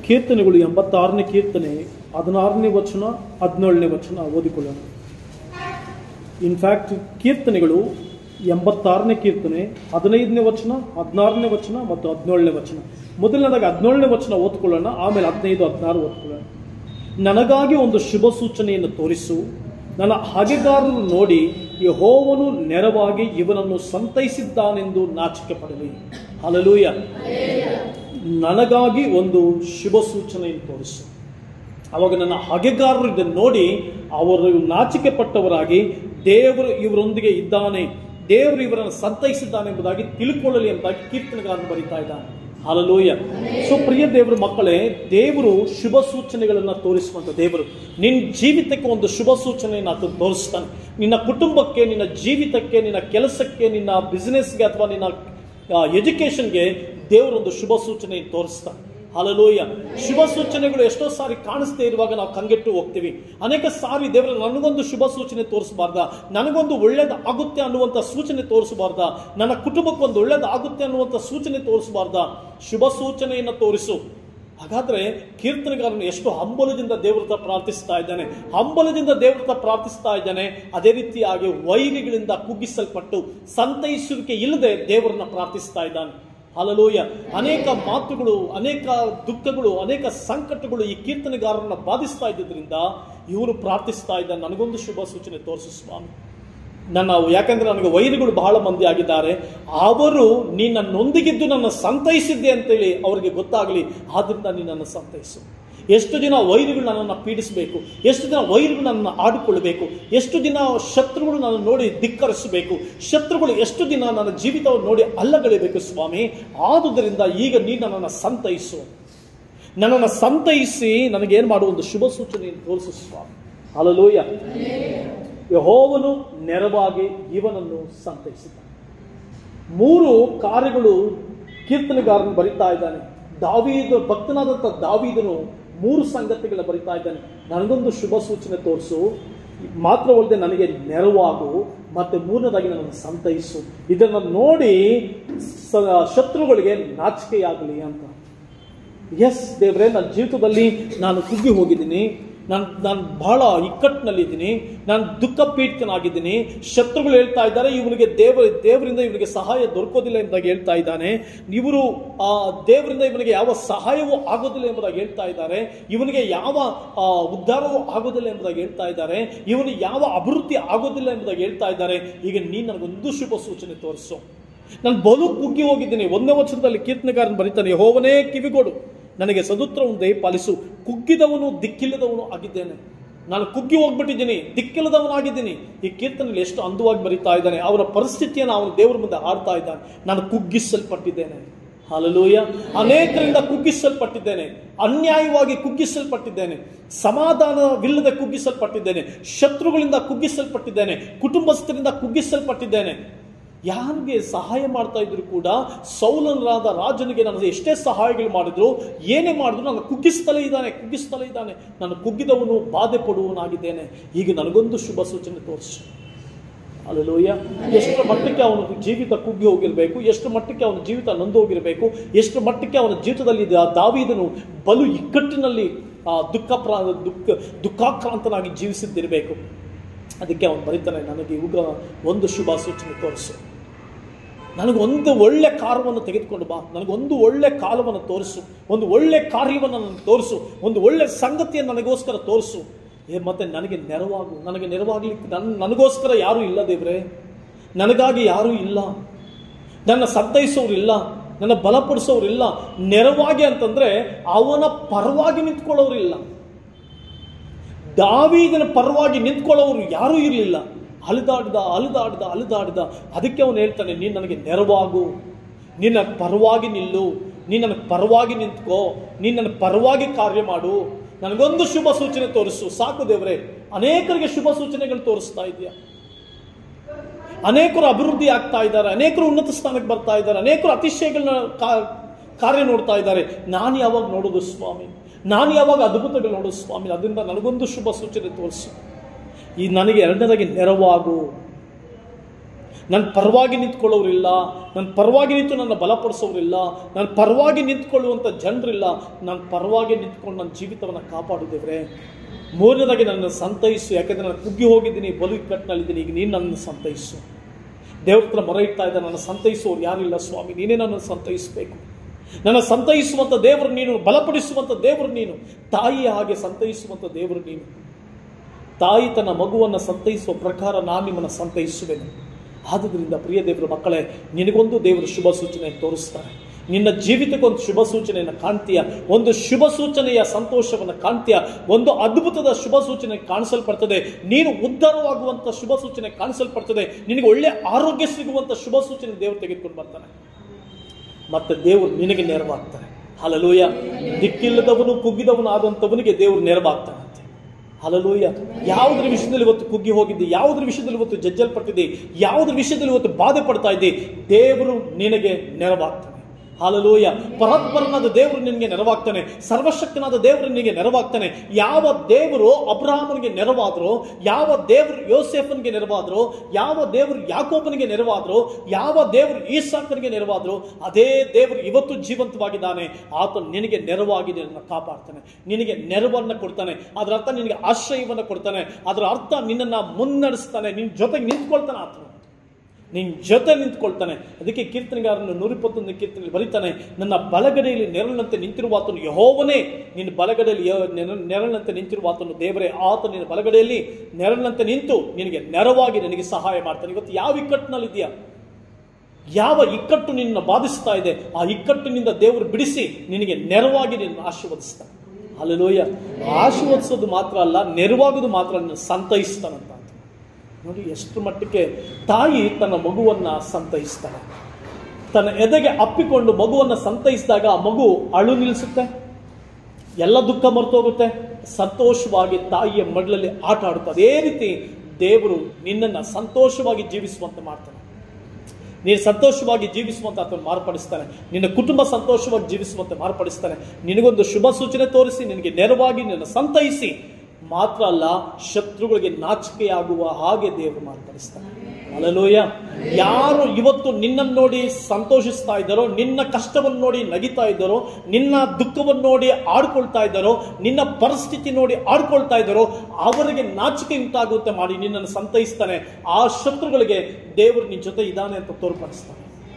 ಕೀರ್ತನೆಗಳು ಎಂಬತ್ತಾರನೇ ಕೀರ್ತನೆ ಹದಿನಾರನೇ ವಚನ ಹದಿನೇಳನೇ ವಚನ ಓದಿಕೊಳ್ಳೋಣ ಇನ್ಫ್ಯಾಕ್ಟ್ ಕೀರ್ತನೆಗಳು ಎಂಬತ್ತಾರನೇ ಕೀರ್ತನೆ ಹದಿನೈದನೇ ವಚನ ಹದಿನಾರನೇ ವಚನ ಮತ್ತು ಹದಿನೇಳನೇ ವಚನ ಮೊದಲನೇದಾಗಿ ಹದಿನೇಳನೇ ವಚನ ಓದ್ಕೊಳ್ಳೋಣ ಆಮೇಲೆ ಹದಿನೈದು ಹದಿನಾರು ಓದ್ಕೊಳ್ಳೋಣ ನನಗಾಗಿ ಒಂದು ಶುಭ ಸೂಚನೆಯನ್ನು ತೋರಿಸು ನನ್ನ ಹಾಗೆಗಾರರು ನೋಡಿ ಯೆಹೋವನು ನೆರವಾಗಿ ಇವನನ್ನು ಸಂತೈಸಿದ್ದಾನೆಂದು ನಾಚಿಕೆ ಪಡಲಿ ಹಲಲೂಯ ನನಗಾಗಿ ಒಂದು ಶುಭ ಸೂಚನೆಯನ್ನು ತೋರಿಸು ಅವಾಗ ನನ್ನ ಹಗೆಗಾರರು ಇದನ್ನು ನೋಡಿ ಅವರು ನಾಚಿಕೆ ಪಟ್ಟವರಾಗಿ ದೇವರು ಇವರೊಂದಿಗೆ ಇದ್ದಾನೆ ದೇವರು ಇವರನ್ನು ಸಂತೈಸಿದ್ದಾನೆ ಎಂಬುದಾಗಿ ತಿಳ್ಕೊಳ್ಳಲಿ ಎಂಬುದಾಗಿ ಕೀರ್ತನೆಗಾರನು ಬರೀತಾ ಇದ್ದಾನೆ ಹಾಲಲೂಯ ಸೊ ಪ್ರಿಯ ದೇವರ ಮಕ್ಕಳೇ ದೇವರು ಶುಭ ಸೂಚನೆಗಳನ್ನ ತೋರಿಸುವಂತ ದೇವರು ನಿನ್ನ ಜೀವಿತಕ್ಕೆ ಒಂದು ಶುಭ ಸೂಚನೆಯನ್ನು ಆತ ತೋರಿಸ್ತಾನೆ ನಿನ್ನ ಕುಟುಂಬಕ್ಕೆ ನಿನ್ನ ಜೀವಿತಕ್ಕೆ ನಿನ್ನ ಕೆಲಸಕ್ಕೆ ನಿನ್ನ ಬಿಸ್ನೆಸ್ಗೆ ಅಥವಾ ನಿನ್ನ ಎಜುಕೇಶನ್ಗೆ ದೇವರೊಂದು ಶುಭ ಸೂಚನೆ ತೋರಿಸ್ತಾನೆ ಹಲಲೋಯ ಶುಭ ಸೂಚನೆಗಳು ಎಷ್ಟೋ ಸಾರಿ ಕಾಣಿಸ್ದೇ ಇರುವಾಗ ನಾವು ಕಂಗೆಟ್ಟು ಹೋಗ್ತೀವಿ ಅನೇಕ ಸಾರಿ ದೇವರ ನನಗೊಂದು ಶುಭ ಸೂಚನೆ ತೋರಿಸಬಾರ್ದ ನನಗೊಂದು ಒಳ್ಳೇದು ಆಗುತ್ತೆ ಅನ್ನುವಂಥ ಸೂಚನೆ ತೋರಿಸಬಾರ್ದ ನನ್ನ ಕುಟುಂಬಕ್ಕೆ ಒಂದು ಒಳ್ಳೇದು ಆಗುತ್ತೆ ಅನ್ನುವಂಥ ಸೂಚನೆ ತೋರಿಸಬಾರ್ದ ಶುಭ ಸೂಚನೆಯನ್ನು ತೋರಿಸು ಹಾಗಾದ್ರೆ ಕೀರ್ತನೆಗಾರನು ಎಷ್ಟು ಹಂಬಲದಿಂದ ದೇವರ ಹತ್ರ ಪ್ರಾರ್ಥಿಸ್ತಾ ಇದ್ದಾನೆ ಹಂಬಲದಿಂದ ದೇವರ ಹತ್ರ ಪ್ರಾರ್ಥಿಸ್ತಾ ಇದ್ದಾನೆ ಅದೇ ರೀತಿಯಾಗಿ ವೈರಿಗಳಿಂದ ಕುಗ್ಗಿಸಲ್ಪಟ್ಟು ಸಂತೈಸುವಿಕೆ ಇಲ್ಲದೆ ದೇವರನ್ನ ಪ್ರಾರ್ಥಿಸ್ತಾ ಇದ್ದಾನೆ ಹಲಲೋಯ ಅನೇಕ ಮಾತುಗಳು ಅನೇಕ ದುಃಖಗಳು ಅನೇಕ ಸಂಕಟಗಳು ಈ ಕೀರ್ತನೆಗಾರರನ್ನ ಬಾಧಿಸ್ತಾ ಇದ್ದುದರಿಂದ ಇವರು ಪ್ರಾರ್ಥಿಸ್ತಾ ಇದ್ದ ನನಗೊಂದು ಶುಭ ಸೂಚನೆ ತೋರಿಸು ಸ್ವಾಮಿ ನನ್ನ ಯಾಕಂದ್ರೆ ನನಗೆ ವೈರಿಗಳು ಬಹಳ ಮಂದಿ ಆಗಿದ್ದಾರೆ ಅವರು ನೀನು ನನ್ನೊಂದಿಗಿದ್ದು ನನ್ನ ಸಂತೈಸಿದ್ದೆ ಅಂತೇಳಿ ಅವರಿಗೆ ಗೊತ್ತಾಗಲಿ ಆದ್ರಿಂದ ನೀನು ನನ್ನ ಸಂತೈಸು ಎಷ್ಟು ದಿನ ವೈರಿಗಳು ನನ್ನನ್ನು ಪೀಡಿಸಬೇಕು ಎಷ್ಟು ದಿನ ವೈರಿಗಳು ನನ್ನನ್ನು ಆಡಿಕೊಳ್ಳಬೇಕು ಎಷ್ಟು ದಿನ ಶತ್ರುಗಳು ನನ್ನ ನೋಡಿ ಧಿಕ್ಕರಿಸಬೇಕು ಶತ್ರುಗಳು ಎಷ್ಟು ದಿನ ನನ್ನ ಜೀವಿತವನ್ನು ನೋಡಿ ಅಲ್ಲಗಳೆಯಬೇಕು ಸ್ವಾಮಿ ಆದುದರಿಂದ ಈಗ ನೀನು ನನ್ನನ್ನು ಸಂತೈಸು ನನ್ನನ್ನು ಸಂತೈಸಿ ನನಗೇನು ಮಾಡುವ ಒಂದು ಶುಭ ಸೂಚನೆಯನ್ನು ತೋರಿಸು ಸ್ವಾಮಿ ಅಲಲೋಯ ಯಹೋವನು ನೆರವಾಗಿ ಇವನನ್ನು ಸಂತೈಸಿದ ಮೂರು ಕಾರ್ಯಗಳು ಕೀರ್ತನೆಗಾರನು ಬರಿತಾ ಇದ್ದಾನೆ ದಾವೀದ ಭಕ್ತನಾದಂಥ ದಾವೀದನು ಮೂರು ಸಂಗತಿಗಳ ಬರಿತಾ ಇದ್ದಾನೆ ನನಗೊಂದು ಶುಭ ಸೂಚನೆ ತೋರಿಸು ಮಾತ್ರವಲ್ಲದೆ ನನಗೆ ನೆರವಾಗು ಮತ್ತೆ ಮೂರನೇದಾಗಿ ನನ್ನನ್ನು ಸಂತೈಸು ಇದನ್ನು ನೋಡಿ ಸ- ಶತ್ರುಗಳಿಗೆ ನಾಚಿಕೆಯಾಗಲಿ ಅಂತ ಎಸ್ ದೇವ್ರೆ ನನ್ನ ಜೀವಿತದಲ್ಲಿ ನಾನು ಕುಗ್ಗಿ ಹೋಗಿದ್ದೀನಿ ನಾನು ನಾನು ಬಹಳ ಇಕ್ಕಟ್ಟಿನಲ್ಲಿದ್ದೀನಿ ನಾನು ದುಃಖ ಪೀಡಿತನಾಗಿದ್ದೀನಿ ಶತ್ರುಗಳು ಹೇಳ್ತಾ ಇದ್ದಾರೆ ಇವನಿಗೆ ದೇವ ದೇವರಿಂದ ಇವನಿಗೆ ಸಹಾಯ ದೊರಕೋದಿಲ್ಲ ಎಂಬುದಾಗಿ ಹೇಳ್ತಾ ಇದ್ದಾನೆ ಇವರು ಆ ದೇವರಿಂದ ಇವನಿಗೆ ಯಾವ ಸಹಾಯವೂ ಆಗೋದಿಲ್ಲ ಎಂಬುದಾಗಿ ಹೇಳ್ತಾ ಇದ್ದಾರೆ ಇವನಿಗೆ ಯಾವ ಆ, ಉದ್ಧಾರವೂ ಆಗೋದಿಲ್ಲ ಎಂಬುದಾಗಿ ಹೇಳ್ತಾ ಇದ್ದಾರೆ ಇವನು ಯಾವ ಅಭಿವೃದ್ಧಿ ಆಗೋದಿಲ್ಲ ಎಂಬುದಾಗಿ ಹೇಳ್ತಾ ಇದ್ದಾರೆ ಈಗ ನೀನು ನನಗೊಂದು ಶುಭ ಸೂಚನೆ ತೋರಿಸು ನಾನು ಬಲು ಕುಗ್ಗಿ ಹೋಗಿದ್ದೀನಿ ಒಂದನೇ ವಚನದಲ್ಲಿ ಕೀರ್ತನೆಗಾರನ್ ಬರೀತಾನೆ ಹೋವನೇ ಕಿವಿಗೊಡು ನನಗೆ ಸದುತ್ರವನ್ನು ದಯಪಾಲಿಸು ಕುಗ್ಗಿದವನು ದಿಕ್ಕಿಲ್ಲದವನು ಆಗಿದ್ದೇನೆ ನಾನು ಕುಗ್ಗಿ ಹೋಗ್ಬಿಟ್ಟಿದ್ದೀನಿ ದಿಕ್ಕಿಲ್ಲದವನಾಗಿದ್ದೀನಿ ಈ ಕೀರ್ತನೆಯಲ್ಲಿ ಎಷ್ಟು ಅಂದವಾಗಿ ಬರೀತಾ ಇದ್ದಾನೆ ಅವರ ಪರಿಸ್ಥಿತಿಯನ್ನು ಅವನು ದೇವರ ಮುಂದೆ ಆಡ್ತಾ ಇದ್ದಾನೆ ನಾನು ಕುಗ್ಗಿಸಲ್ಪಟ್ಟಿದ್ದೇನೆ ಹಾಲಲೂಯ ಅನೇಕರಿಂದ ಕುಗ್ಗಿಸಲ್ಪಟ್ಟಿದ್ದೇನೆ ಅನ್ಯಾಯವಾಗಿ ಕುಗ್ಗಿಸಲ್ಪಟ್ಟಿದ್ದೇನೆ ಸಮಾಧಾನವಿಲ್ಲದೆ ಕುಗ್ಗಿಸಲ್ಪಟ್ಟಿದ್ದೇನೆ ಶತ್ರುಗಳಿಂದ ಕುಗ್ಗಿಸಲ್ಪಟ್ಟಿದ್ದೇನೆ ಕುಟುಂಬಸ್ಥರಿಂದ ಕುಗ್ಗಿಸಲ್ಪಟ್ಟಿದ್ದೇನೆ ಯಾರಿಗೆ ಸಹಾಯ ಮಾಡ್ತಾ ಇದ್ರು ಕೂಡ ಸೌಲನರಾದ ರಾಜನಿಗೆ ನನಗೆ ಎಷ್ಟೇ ಸಹಾಯಗಳು ಮಾಡಿದ್ರು ಏನೇ ಮಾಡಿದ್ರು ನಾನು ಕುಗ್ಗಿಸ್ತಲೇ ಇದ್ದಾನೆ ಕುಗ್ಗಿಸ್ತಲೇ ಇದ್ದಾನೆ ನಾನು ಕುಗ್ಗಿದವನು ಬಾಧೆ ಪಡುವವನಾಗಿದ್ದೇನೆ ಈಗ ನನಗೊಂದು ಶುಭ ಸೂಚನೆ ತೋರಿಸು ಅಲ್ಲೂಯ್ಯ ಎಷ್ಟು ಮಟ್ಟಕ್ಕೆ ಅವನ ಜೀವಿತ ಕುಗ್ಗಿ ಹೋಗಿರಬೇಕು ಎಷ್ಟು ಮಟ್ಟಕ್ಕೆ ಅವನ ಜೀವಿತ ನೊಂದು ಹೋಗಿರಬೇಕು ಎಷ್ಟು ಮಟ್ಟಕ್ಕೆ ಅವನ ಜೀವಿತದಲ್ಲಿ ದ- ದಾವೀದನು ಬಲು ಇಕ್ಕಟ್ಟಿನಲ್ಲಿ ಆ, ದುಃಖ ಪ್ರಾ ದುಃಖ ದುಃಖಾಕ್ರಾಂತನಾಗಿ ಜೀವಿಸಿದ್ದಿರಬೇಕು ಅದಕ್ಕೆ ಅವನು ಬರೀತಾನೆ ನನಗೆ ಇವಾಗ ಒಂದು ಶುಭ ಸೂಚನೆ ತೋರಿಸು ನನಗೊಂದು ಒಳ್ಳೆ ಕಾರ್ಯವನ್ನು ತೆಗೆದುಕೊಂಡು ಬಾ ನನಗೊಂದು ಒಳ್ಳೆ ಕಾಲವನ್ನು ತೋರಿಸು ಒಂದು ಒಳ್ಳೆ ಕಾರ್ಯವನ್ನು ನನಗೆ ತೋರಿಸು ಒಂದು ಒಳ್ಳೆ ಸಂಗತಿಯನ್ನು ನನಗೋಸ್ಕರ ತೋರಿಸು ಏ ಮತ್ತೆ ನನಗೆ ನೆರವಾಗು ನನಗೆ ನೆರವಾಗ್ಲಿಕ್ಕೆ ನನ್ನ ನನಗೋಸ್ಕರ ಯಾರೂ ಇಲ್ಲ ದೇವ್ರೆ ನನಗಾಗಿ ಯಾರೂ ಇಲ್ಲ ನನ್ನ ಸಂತೈಸೋರಿಲ್ಲ ನನ್ನ ಬಲಪಡಿಸೋರಿಲ್ಲ ನೆರವಾಗಿ ಅಂತಂದ್ರೆ ಅವನ ಪರವಾಗಿ ನಿಂತ್ಕೊಳ್ಳೋರಿಲ್ಲ ದಾವೀದನ ಪರವಾಗಿ ನಿಂತ್ಕೊಳ್ಳೋರು ಯಾರೂ ಇರಲಿಲ್ಲ ಅಲಿದಾಡ್ದ ಅಲಿದಾಡ್ದ ಅಲಿದಾಡ್ದ ಅದಕ್ಕೆ ಅವನು ಹೇಳ್ತಾನೆ ನೀನು ನನಗೆ ನೆರವಾಗು ನಿನ್ನ ಪರವಾಗಿ ನಿಲ್ಲು ನೀನು ನನಗೆ ಪರವಾಗಿ ನಿಂತ್ಕೋ ನೀನು ನನ್ನ ಪರವಾಗಿ ಕಾರ್ಯ ಮಾಡು ನನಗೊಂದು ಶುಭ ಸೂಚನೆ ತೋರಿಸು ಸಾಕು ದೇವ್ರೆ ಅನೇಕರಿಗೆ ಶುಭ ಸೂಚನೆಗಳು ತೋರಿಸ್ತಾ ಇದೆಯಾ ಅನೇಕರು ಅಭಿವೃದ್ಧಿ ಆಗ್ತಾ ಇದ್ದಾರೆ ಅನೇಕರು ಉನ್ನತ ಸ್ಥಾನಕ್ಕೆ ಬರ್ತಾ ಇದ್ದಾರೆ ಅನೇಕರು ಅತಿಶಯಗಳನ್ನ ಕಾ- ಕಾರ್ಯ ನೋಡ್ತಾ ಇದ್ದಾರೆ ನಾನು ಯಾವಾಗ ನೋಡೋದು ಸ್ವಾಮಿ ನಾನು ಯಾವಾಗ ಅದ್ಭುತಗಳು ನೋಡೋದು ಸ್ವಾಮಿ ಅದರಿಂದ ನನಗೊಂದು ಶುಭ ಸೂಚನೆ ತೋರಿಸು ಈ ನನಗೆ ಎರಡನೇದಾಗಿ ನೆರವಾಗು ನನ್ನ ಪರವಾಗಿ ನಿಂತ್ಕೊಳ್ಳೋರಿಲ್ಲ ನನ್ನ ಪರವಾಗಿ ನಿಂತು ನನ್ನ ಬಲಪಡಿಸೋರಿಲ್ಲ ನನ್ನ ಪರವಾಗಿ ನಿಂತ್ಕೊಳ್ಳುವಂಥ ಜನರಿಲ್ಲ ನನ್ನ ಪರವಾಗಿ ನಿಂತ್ಕೊಂಡು ನನ್ನ ಜೀವಿತವನ್ನು ಕಾಪಾಡಿದ್ದೇವ್ರೆ ಮೂರನೇದಾಗಿ ನನ್ನ ಸಂತೈಸು ಯಾಕಂದರೆ ನಾನು ಕುಗ್ಗಿ ಹೋಗಿದ್ದೀನಿ ಬಲು ಇಕ್ಕಟ್ಟಿನಲ್ಲಿದ್ದೀನಿ ಈಗ ನೀನು ನನ್ನ ಸಂತೈಸು ದೇವ್ರ ಹತ್ರ ಮೊರೆ ಇಡ್ತಾ ಇದ್ದ ನನ್ನ ಸಂತೈಸುವವರು ಯಾರಿಲ್ಲ ಸ್ವಾಮಿ ನೀನೇ ನನ್ನ ಸಂತೈಸಬೇಕು ನನ್ನ ಸಂತೈಸುವಂಥ ದೇವರು ನೀನು ಬಲಪಡಿಸುವಂಥ ದೇವರು ನೀನು ತಾಯಿಯ ಹಾಗೆ ಸಂತೈಸುವಂಥ ದೇವರು ನೀನು ತಾಯಿ ತನ್ನ ಮಗುವನ್ನು ಸಂತೈಸುವ ಪ್ರಕಾರ ನಾನು ನಿಮ್ಮನ್ನು ಸಂತೈಸುವೆನು ಆದುದರಿಂದ ಪ್ರಿಯ ದೇವರ ಮಕ್ಕಳೇ ನಿನಗೊಂದು ದೇವರು ಶುಭ ಸೂಚನೆ ತೋರಿಸ್ತಾರೆ ನಿನ್ನ ಜೀವಿತಕ್ಕೊಂದು ಶುಭ ಸೂಚನೆಯನ್ನು ಕಾಣ್ತೀಯ ಒಂದು ಶುಭ ಸೂಚನೆಯ ಸಂತೋಷವನ್ನು ಕಾಣ್ತೀಯ ಒಂದು ಅದ್ಭುತದ ಶುಭ ಸೂಚನೆ ಕಾಣಿಸಲ್ಪಡ್ತದೆ ನೀನು ಉದ್ಧಾರವಾಗುವಂಥ ಶುಭ ಸೂಚನೆ ಕಾಣಿಸಲ್ಪಡ್ತದೆ ನಿನಗೆ ಒಳ್ಳೆ ಆರೋಗ್ಯ ಸಿಗುವಂಥ ಶುಭ ಸೂಚನೆ ದೇವರು ತೆಗೆದುಕೊಂಡು ಬರ್ತಾನೆ ಮತ್ತೆ ದೇವರು ನಿನಗೆ ನೆರವಾಗ್ತಾನೆ ಹಲಲೂಯ ದಿಕ್ಕಿಲ್ಲದವನು ಕುಗ್ಗಿದವನು ಆದಂಥವನಿಗೆ ದೇವರು ನೆರವಾಗ್ತಾನಂತೆ ಹಲಲೂಯ ಯಾವುದ್ರ ವಿಷಯದಲ್ಲಿ ಇವತ್ತು ಕುಗ್ಗಿ ಹೋಗಿದ್ದೆ ಯಾವುದ್ರ ವಿಷಯದಲ್ಲಿ ಇವತ್ತು ಜಜ್ಜಲ್ಪಟ್ಟಿದ್ದೆ ಯಾವುದ್ರ ವಿಷಯದಲ್ಲಿ ಇವತ್ತು ಬಾಧೆ ಪಡ್ತಾ ಇದ್ದೆ ದೇವರು ನಿನಗೆ ನೆರವಾಗ್ತಾನೆ ಹಾಲಲೂಯ ಪರಾತ್ಪರನಾದ ದೇವರು ನಿನಗೆ ನೆರವಾಗ್ತಾನೆ ಸರ್ವಶಕ್ತನಾದ ದೇವರು ನಿನಗೆ ನೆರವಾಗ್ತಾನೆ ಯಾವ ದೇವರು ಅಬ್ರಹಾಮನಿಗೆ ನೆರವಾದ್ರು ಯಾವ ದೇವರು ಯೋಸೆಫನ್ಗೆ ನೆರವಾದ್ರು ಯಾವ ದೇವರು ಯಾಕೋಬನಿಗೆ ನೆರವಾದ್ರು ಯಾವ ದೇವರು ಈಸಾಕನಿಗೆ ನೆರವಾದ್ರು ಅದೇ ದೇವರು ಇವತ್ತು ಜೀವಂತವಾಗಿದ್ದಾನೆ ಆತ ನಿನಗೆ ನೆರವಾಗಿ ನಿನ್ನನ್ನು ಕಾಪಾಡ್ತಾನೆ ನಿನಗೆ ನೆರವನ್ನು ಕೊಡ್ತಾನೆ ಅದರ ಅರ್ಥ ನಿನಗೆ ಆಶ್ರಯವನ್ನು ಕೊಡ್ತಾನೆ ಅದರ ಅರ್ಥ ನಿನ್ನನ್ನು ಮುನ್ನಡೆಸ್ತಾನೆ ನಿನ್ನ ಜೊತೆಗೆ ನಿಂತ್ಕೊಳ್ತಾನೆ ಆತನು ನಿನ್ನ ಜೊತೆ ನಿಂತ್ಕೊಳ್ತಾನೆ ಅದಕ್ಕೆ ಕೀರ್ತನೆಗಾರನು ನೂರಿಪ್ಪತ್ತೊಂದು ಕೀರ್ತನೆ ಬರೀತಾನೆ ನನ್ನ ಬಲಗಡೆಯಲ್ಲಿ ನೆರಳಿನಂತೆ ನಿಂತಿರುವ ಆತನು ಯಹೋವನೇ ನಿನ್ನ ಬಲಗಡೆಯಲ್ಲಿ ಯ- ನೆರ- ನೆರಳಿನಂತೆ ನಿಂತಿರುವ ಆತನು ದೇವರೇ ಆತ ನಿನ್ನ ಬಲಗಡೆಯಲ್ಲಿ ನೆರಳಿನಂತೆ ನಿಂತು ನಿನಗೆ ನೆರವಾಗಿ ನಿನಗೆ ಸಹಾಯ ಮಾಡ್ತಾನೆ ಇವತ್ತು ಯಾವ ಇಕ್ಕಟ್ಟಿನಲ್ಲಿದೆಯಾ ಯಾವ ಇಕ್ಕಟ್ಟು ನಿನ್ನ ಬಾಧಿಸ್ತಾ ಇದೆ ಆ ಇಕ್ಕಟ್ಟಿನಿಂದ ದೇವರು ಬಿಡಿಸಿ ನಿನಗೆ ನೆರವಾಗಿ ನಿನ್ನ ಆಶೀರ್ವದಿಸ್ತಾನೆ ಅಲ್ಲಲೋಯ ಆಶೀರ್ವದಿಸೋದು ಮಾತ್ರ ಅಲ್ಲ ನೆರವಾಗೋದು ಮಾತ್ರ ನಿನ್ನ ಸಂತೈಸ್ತಾನಂತ ಅಂತ. ನೋಡಿ ಎಷ್ಟು ಮಟ್ಟಕ್ಕೆ ತಾಯಿ ತನ್ನ ಮಗುವನ್ನ ಸಂತೈಸ್ತಾಳೆ ತನ್ನ ಎದೆಗೆ ಅಪ್ಪಿಕೊಂಡು ಮಗುವನ್ನ ಸಂತೈಸಿದಾಗ ಆ ಮಗು ಅಳು ನಿಲ್ಲಿಸುತ್ತೆ ಎಲ್ಲ ದುಃಖ ಮರ್ತೋಗುತ್ತೆ ಸಂತೋಷವಾಗಿ ತಾಯಿಯ ಮಡ್ಲಲ್ಲಿ ಆಟ ಆಡುತ್ತೆ ಅದೇ ರೀತಿ ದೇವರು ನಿನ್ನನ್ನು ಸಂತೋಷವಾಗಿ ಜೀವಿಸುವಂತೆ ಮಾಡ್ತಾನೆ ನೀನು ಸಂತೋಷವಾಗಿ ಜೀವಿಸುವಂತೆ ಆತನು ಮಾರ್ಪಡಿಸ್ತಾನೆ ನಿನ್ನ ಕುಟುಂಬ ಸಂತೋಷವಾಗಿ ಜೀವಿಸುವಂತೆ ಮಾರ್ಪಡಿಸ್ತಾನೆ ನಿನಗೊಂದು ಶುಭ ಸೂಚನೆ ತೋರಿಸಿ ನಿನಗೆ ನೆರವಾಗಿ ನಿನ್ನ ಸಂತೈಸಿ ಮಾತ್ರ ಅಲ್ಲ ಶತ್ರುಗಳಿಗೆ ನಾಚಿಕೆಯಾಗುವ ಹಾಗೆ ದೇವರು ಮಾರ್ಪಡಿಸ್ತಾನೆ ಅಲಲೋಯ ಯಾರು ಇವತ್ತು ನಿನ್ನನ್ನು ನೋಡಿ ಸಂತೋಷಿಸ್ತಾ ಇದ್ದಾರೋ ನಿನ್ನ ಕಷ್ಟವನ್ನು ನೋಡಿ ನಗಿತಾ ಇದ್ದಾರೋ ನಿನ್ನ ದುಃಖವನ್ನು ನೋಡಿ ಆಡ್ಕೊಳ್ತಾ ಇದ್ದಾರೋ ನಿನ್ನ ಪರಿಸ್ಥಿತಿ ನೋಡಿ ಆಡ್ಕೊಳ್ತಾ ಇದ್ದಾರೋ ಅವರಿಗೆ ನಾಚಿಕೆ ಉಂಟಾಗುವಂತೆ ಮಾಡಿ ನಿನ್ನನ್ನು ಸಂತೈಸ್ತಾನೆ ಆ ಶತ್ರುಗಳಿಗೆ ದೇವರು ನಿನ್ನ ಜೊತೆ ಇದ್ದಾನೆ ಅಂತ ತೋರ್ಪಡಿಸ್ತಾನೆ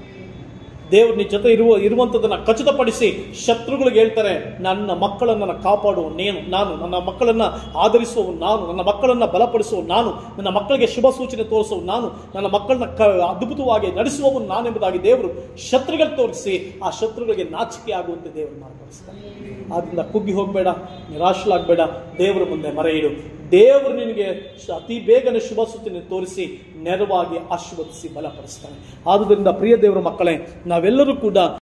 ದೇವರು ನಿನ್ನ ಜೊತೆ ಇರುವ ಇರುವಂಥದ್ದನ್ನ ಖಚಿತಪಡಿಸಿ ಶತ್ರುಗಳಿಗೆ ಹೇಳ್ತಾರೆ ನನ್ನ ಮಕ್ಕಳನ್ನು ನಾನು ಕಾಪಾಡುವ ನೇನು ನಾನು ನನ್ನ ಮಕ್ಕಳನ್ನ ಆಧರಿಸುವ ನಾನು ನನ್ನ ಮಕ್ಕಳನ್ನ ಬಲಪಡಿಸುವ ನಾನು ನನ್ನ ಮಕ್ಕಳಿಗೆ ಶುಭ ಸೂಚನೆ ತೋರಿಸುವ ನಾನು ನನ್ನ ಮಕ್ಕಳನ್ನ ಕ ಅದ್ಭುತವಾಗಿ ನಡೆಸುವವನು ನಾನೆಂಬುದಾಗಿ ದೇವರು ಶತ್ರುಗಳು ತೋರಿಸಿ ಆ ಶತ್ರುಗಳಿಗೆ ನಾಚಿಕೆ ಆಗುವಂತೆ ದೇವರು ಮಾರ್ಪಡಿಸ್ತಾರೆ ಆದ್ರಿಂದ ಕುಗ್ಗಿ ಹೋಗಬೇಡ ನಿರಾಶಲಾಗಬೇಡ ದೇವರ ಮುಂದೆ ಮರೆ ಇಡು ದೇವರು ನಿನಗೆ ಶ- ಅತಿ ಬೇಗನೆ ಶುಭ ಸೂಚನೆ ತೋರಿಸಿ ನೆರವಾಗಿ ಆಶೀರ್ವದಿಸಿ ಬಲಪಡಿಸ್ತಾನೆ ಆದುದರಿಂದ ಪ್ರಿಯ ದೇವರ ಮಕ್ಕಳೇ ನಾವೆಲ್ಲರೂ ಕೂಡ